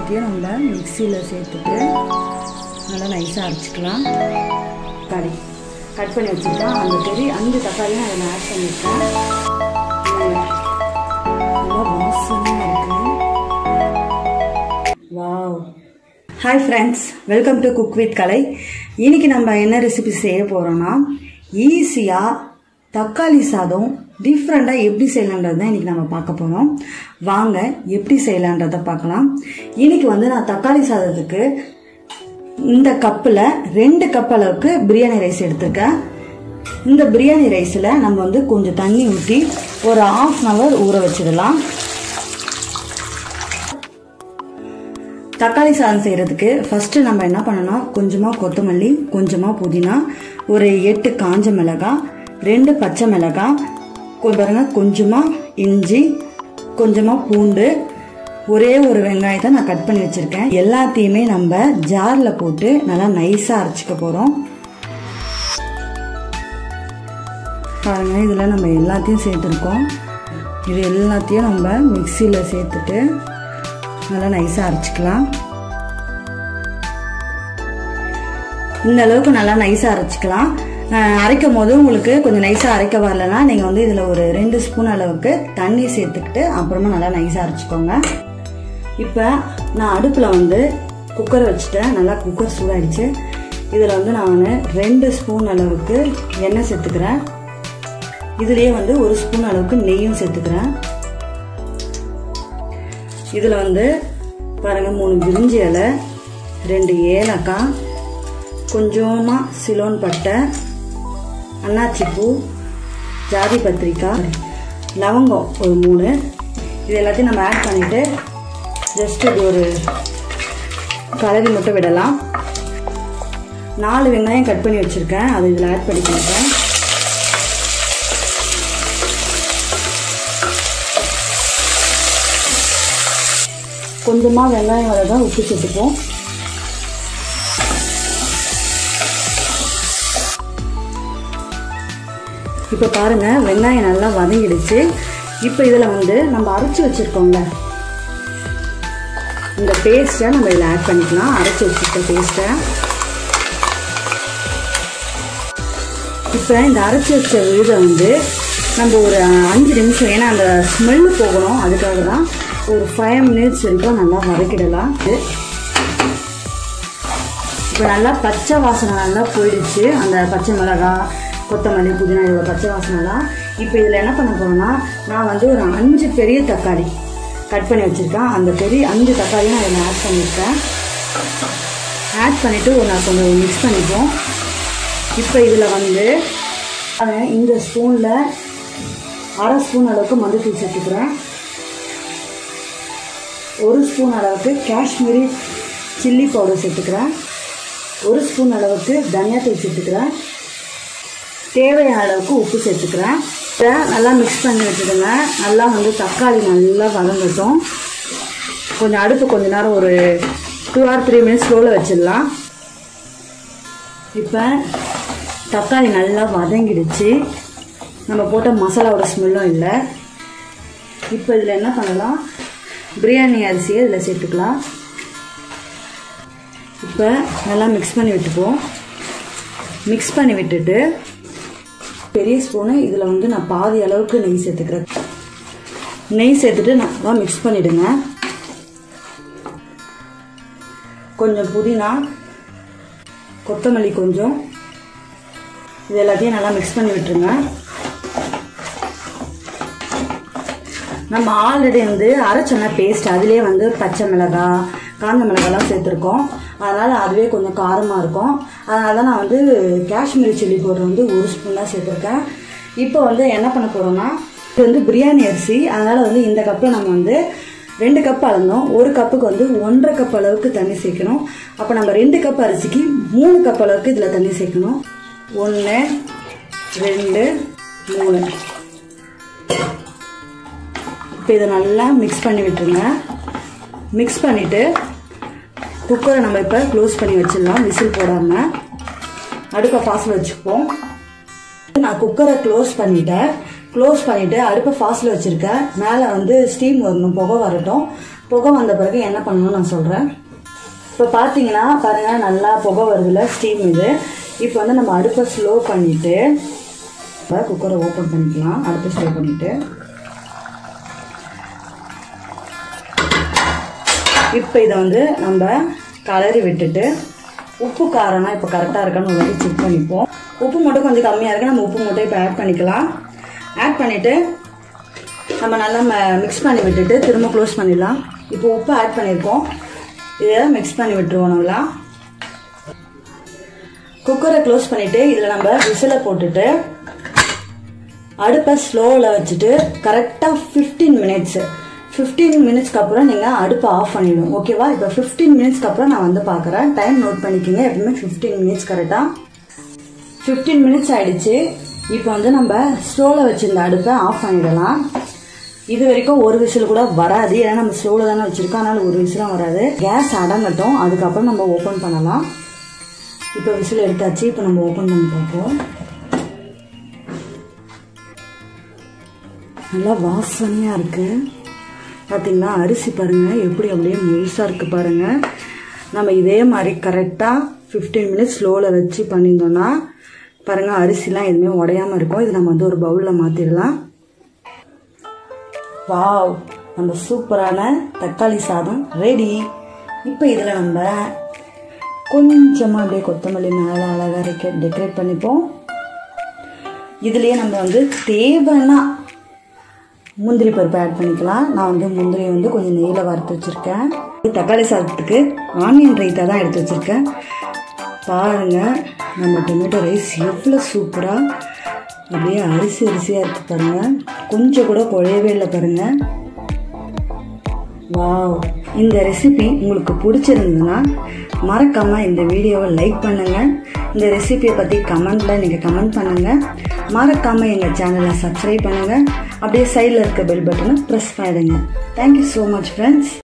எல்லாத்தையும் நம்ம மிக்சியில் சேர்த்துட்டு நல்லா நைஸாக அரைச்சிக்கலாம் தக்காளி கட் பண்ணி வச்சுருக்கேன் அந்த பெரிய அஞ்சு தக்காளியும் அதில் ஆட் பண்ணியிருக்கேன் நல்லா வாசமாக இருக்குது wow hi friends welcome to cook with Kalai இன்னைக்கு நம்ம என்ன ரெசிபி செய்ய போகிறோன்னா ஈஸியாக தக்காளி சாதம் டிஃப்ரெண்ட்டாக எப்படி செய்யலான்றது தான் இன்றைக்கி நம்ம பார்க்க போகிறோம் வாங்க எப்படி செய்யலான்றதை பார்க்கலாம் இன்னைக்கு வந்து நான் தக்காளி சாதத்துக்கு இந்த கப்பில் ரெண்டு கப் அளவுக்கு பிரியாணி ரைஸ் எடுத்திருக்கேன் இந்த பிரியாணி ரைஸில் நம்ம வந்து கொஞ்சம் தண்ணி ஊற்றி ஒரு ஆஃப் அன் ஹவர் ஊற வச்சிடலாம் தக்காளி சாதம் செய்கிறதுக்கு ஃபஸ்ட்டு நம்ம என்ன பண்ணணும் கொஞ்சமாக கொத்தமல்லி கொஞ்சமாக புதினா ஒரு எட்டு காஞ்ச மிளகாய் ரெண்டு பச்சை மிளகாய் கொ- பாருங்க கொஞ்சமாக இஞ்சி கொஞ்சமாக பூண்டு ஒரே ஒரு வெங்காயத்தை நான் கட் பண்ணி வச்சுருக்கேன் எல்லாத்தையுமே நம்ம ஜாரில் போட்டு நல்லா நைஸாக அரைச்சிக்க போகிறோம் பாருங்க இதில் நம்ம எல்லாத்தையும் சேர்த்துருக்கோம் இது எல்லாத்தையும் நம்ம மிக்சியில் சேர்த்துட்டு நல்லா நைஸாக அரைச்சிக்கலாம் இந்த அளவுக்கு நல்லா நைஸாக அரைச்சிக்கலாம் அஹ் அரைக்கும் போது உங்களுக்கு கொஞ்சம் நைஸாக அரைக்க வரலன்னா நீங்கள் வந்து இதில் ஒரு ரெண்டு ஸ்பூன் அளவுக்கு தண்ணி சேர்த்துக்கிட்டு அப்புறமா நல்லா நைஸாக அரைச்சிக்கோங்க இப்போ நான் அடுப்பில் வந்து குக்கரை வச்சுட்டேன் நல்லா குக்கர் சூடாயிடுச்சு இதில் வந்து நான் ரெண்டு ஸ்பூன் அளவுக்கு எண்ணெய் சேர்த்துக்கிறேன் இதுலேயே வந்து ஒரு ஸ்பூன் அளவுக்கு நெய்யும் சேர்த்துக்கிறேன் இதில் வந்து பாருங்க மூணு பிரிஞ்சி இலை ரெண்டு ஏலக்காய் கொஞ்சமாக சிலோன் பட்டை அன்னாச்சி பூ ஜாதி பத்திரிக்காய் லவங்கம் ஒரு மூணு இது எல்லாத்தையும் நம்ம ஆட் பண்ணிவிட்டு ஜஸ்ட் இது ஒரு கலரி மட்டும் விடலாம் நாலு வெங்காயம் கட் பண்ணி வச்சுருக்கேன் அது இதில் ஆட் பண்ணிக்கிறேன் கொஞ்சமாக வெங்காயம் வர தான் உப்பு சேர்த்துப்போம் இப்போ பாருங்க வெங்காயம் நல்லா வதங்கிடுச்சு இப்போ இதில் வந்து நம்ம அரைச்சி வச்சுருக்கோங்க இந்த பேஸ்ட்டை நம்ம இதில் ஆட் பண்ணிக்கலாம் அரைச்சி வச்சுருக்க பேஸ்ட்டை இப்போ இந்த அரைச்சி வச்ச விழுதை வந்து நம்ம ஒரு அஞ்சு நிமிஷம் ஏன்னா அந்த ஸ்மெல்லு போகணும் அதுக்காக தான் ஒரு ஃபைவ் மினிட்ஸ் வரைக்கும் நல்லா வதக்கிடலாம் இப்போ நல்லா பச்சை வாசனை நல்லா போயிடுச்சு அந்த பச்சை மிளகாய் கொத்தமல்லி புதினா இதோட பச்சை வாசனைலாம் இப்போ இதில் என்ன பண்ண போகிறோம்னா நான் வந்து ஒரு அஞ்சு பெரிய தக்காளி கட் பண்ணி வச்சுருக்கேன் அந்த பெரிய அஞ்சு தக்காளியும் நான் இதில் ஆட் பண்ணியிருக்கேன் ஆட் பண்ணிவிட்டு ஒரு நான் கொஞ்சம் மிக்ஸ் பண்ணிப்போம் இப்போ இதில் வந்து அஹ், இந்த ஸ்பூனில் அரை ஸ்பூன் அளவுக்கு மஞ்சள் சேர்த்துக்கிறேன் ஒரு ஸ்பூன் அளவுக்கு காஷ்மீரி சில்லி பவுடர் சேர்த்துக்கிறேன் ஒரு ஸ்பூன் அளவுக்கு தனியாத்தூள் சேர்த்துக்கிறேன் தேவையான அளவுக்கு உப்பு சேர்த்துக்கிறேன் இதை நல்லா மிக்ஸ் பண்ணி வச்சுடுங்க நல்லா வந்து தக்காளி நல்லா வதங்கட்டும் கொஞ்சம் அடுப்பு கொஞ்ச நேரம் ஒரு டூ ஆர் த்ரீ மினிட்ஸ் ஸ்லோவில் வச்சிடலாம் இப்போ தக்காளி நல்லா வதங்கிடுச்சு நம்ம போட்ட மசாலாவோட ஸ்மெல்லும் இல்லை இப்போ இதில் என்ன பண்ணலாம் பிரியாணி அரிசியை இதில் சேர்த்துக்கலாம் இப்போ நல்லா மிக்ஸ் பண்ணி விட்டுப்போம் மிக்ஸ் பண்ணி விட்டுட்டு பெரிய ஸ்பூனு இதில் வந்து நான் பாதி அளவுக்கு நெய் சேர்த்துக்கிறேன் நெய் சேர்த்துட்டு நல்லா மிக்ஸ் பண்ணிவிடுங்க கொஞ்சம் புதினா கொத்தமல்லி கொஞ்சம் இது எல்லாத்தையும் நல்லா மிக்ஸ் பண்ணி விட்டுருங்க நம்ம ஆல்ரெடி வந்து அரைச்சோன்னா பேஸ்ட் அதுலேயே வந்து பச்சை மிளகாய் காஞ்ச மிளகாலாம் சேர்த்துருக்கோம் அதனால் அதுவே கொஞ்சம் காரமாக இருக்கும் அதனால தான் நான் வந்து காஷ்மீரி சில்லி பவுடர் வந்து ஒரு ஸ்பூன் தான் சேர்த்துருக்கேன் இப்போ வந்து என்ன பண்ண போகிறோம்னா இது வந்து பிரியாணி அரிசி அதனால் வந்து இந்த கப்பில் நம்ம வந்து ரெண்டு கப் அளந்தோம் ஒரு கப்புக்கு வந்து ஒன்றரை கப் அளவுக்கு தண்ணி சேர்க்கணும் அப்போ நம்ம ரெண்டு கப் அரிசிக்கு மூணு கப் அளவுக்கு இதில் தண்ணி சேர்க்கணும் ஒன்று ரெண்டு மூணு இப்போ இதை நல்லா மிக்ஸ் பண்ணி விட்டுருங்க மிக்ஸ் பண்ணிவிட்டு குக்கரை நம்ம இப்போ க்ளோஸ் பண்ணி வச்சிடலாம் விசில் போடாமல் அடுப்பை ஃபாஸ்டில் வச்சுப்போம் நான் குக்கரை க்ளோஸ் பண்ணிட்டேன் க்ளோஸ் பண்ணிவிட்டு அடுப்பை ஃபாஸ்டில் வச்சுருக்கேன் மேலே வந்து ஸ்டீம் வரணும் புகை வரட்டும் புகை வந்த பிறகு என்ன பண்ணணும்னு நான் சொல்கிறேன் இப்போ பார்த்தீங்கன்னா பாருங்கள் நல்லா புகை வருதுல ஸ்டீம் இது இப்போ வந்து நம்ம அடுப்பை ஸ்லோ பண்ணிவிட்டு இப்போ குக்கரை ஓப்பன் பண்ணிக்கலாம் அடுப்பை ஸ்லோ பண்ணிவிட்டு இப்போ இதை வந்து நம்ம கலரி விட்டுட்டு உப்பு காரம்னா இப்போ கரெக்டாக இருக்கான்னு ஒரு வாட்டி செக் பண்ணிப்போம் உப்பு மட்டும் கொஞ்சம் கம்மியாக இருக்கு நம்ம உப்பு மட்டும் இப்போ ஆட் பண்ணிக்கலாம் ஆட் பண்ணிவிட்டு நம்ம நல்லா மிக்ஸ் பண்ணி விட்டுட்டு திரும்ப க்ளோஸ் பண்ணிடலாம் இப்போ உப்பு ஆட் பண்ணியிருக்கோம் இதை மிக்ஸ் பண்ணி விட்டுருவோம் நல்லா குக்கரை க்ளோஸ் பண்ணிவிட்டு இதில் நம்ம விசிலை போட்டுட்டு அடுப்பை ஸ்லோவில் வச்சுட்டு கரெக்டாக ஃபிஃப்டீன் மினிட்ஸு ஃபிஃப்டீன் மினிட்ஸ்க்கு அப்புறம் நீங்கள் அடுப்பை ஆஃப் பண்ணிவிடும் ஓகேவா இப்போ ஃபிஃப்டீன் மினிட்ஸ்க்கு அப்புறம் நான் வந்து பார்க்குறேன் டைம் நோட் பண்ணிக்கிங்க எப்பவுமே ஃபிஃப்டீன் மினிட்ஸ் கரெக்டாக ஃபிஃப்டீன் மினிட்ஸ் ஆயிடுச்சு இப்போ வந்து நம்ம ஸ்லோவில் வச்சுருந்த அடுப்பை ஆஃப் பண்ணிடலாம் இது வரைக்கும் ஒரு விசில் கூட வராது ஏன்னா நம்ம ஸ்லோவில் தானே வச்சுருக்கோம் அதனால ஒரு விசிலும் வராது கேஸ் அடங்கட்டும் அதுக்கப்புறம் நம்ம ஓப்பன் பண்ணலாம் இப்போ விசில் எடுத்தாச்சு இப்போ நம்ம ஓப்பன் பண்ணி பார்ப்போம் நல்லா வாசனையாக இருக்குது பார்த்தீங்களா அரிசி பாருங்கள் எப்படி அப்படியே முழுசாக இருக்குது பாருங்கள் நம்ம இதே மாதிரி கரெக்டாக ஃபிஃப்டீன் மினிட்ஸ் ஸ்லோவில் வச்சு பண்ணியிருந்தோம்னா பாருங்கள் அரிசிலாம் எதுவுமே உடையாமல் இருக்கும் இது நம்ம வந்து ஒரு பவுலில் மாற்றிடலாம் வாவ் நம்ம சூப்பரான தக்காளி சாதம் ரெடி இப்போ இதில் நம்ம கொஞ்சமாக அப்படியே கொத்தமல்லி மேலே அழகாக டெக்கரேட் பண்ணிப்போம் இதுலேயே நம்ம வந்து தேவைன்னா முந்திரி பருப்பு ஆட் பண்ணிக்கலாம் நான் வந்து முந்திரியை வந்து கொஞ்சம் நெய்யில் வறுத்து வச்சுருக்கேன் தக்காளி சாதத்துக்கு ஆனியன் ரைத்தா தான் எடுத்து வச்சுருக்கேன் பாருங்கள் நம்ம டொமேட்டோ ரைஸ் எவ்வளோ சூப்பராக அப்படியே அரிசி அரிசியாக இருக்குது பாருங்கள் கொஞ்சம் கூட குழையவே இல்லை பாருங்கள் வாவ் இந்த ரெசிபி உங்களுக்கு பிடிச்சிருந்ததுன்னா மறக்காமல் இந்த வீடியோவை லைக் பண்ணுங்கள் இந்த ரெசிபியை பற்றி கமெண்ட்டில் நீங்கள் கமெண்ட் பண்ணுங்கள் மறக்காமல் எங்கள் சேனலை சப்ஸ்கிரைப் பண்ணுங்கள் அப்படியே சைடில் இருக்க பெல் பட்டனை ப்ரெஸ் பண்ணிடுங்க தேங்க்யூ ஸோ மச் ஃப்ரெண்ட்ஸ்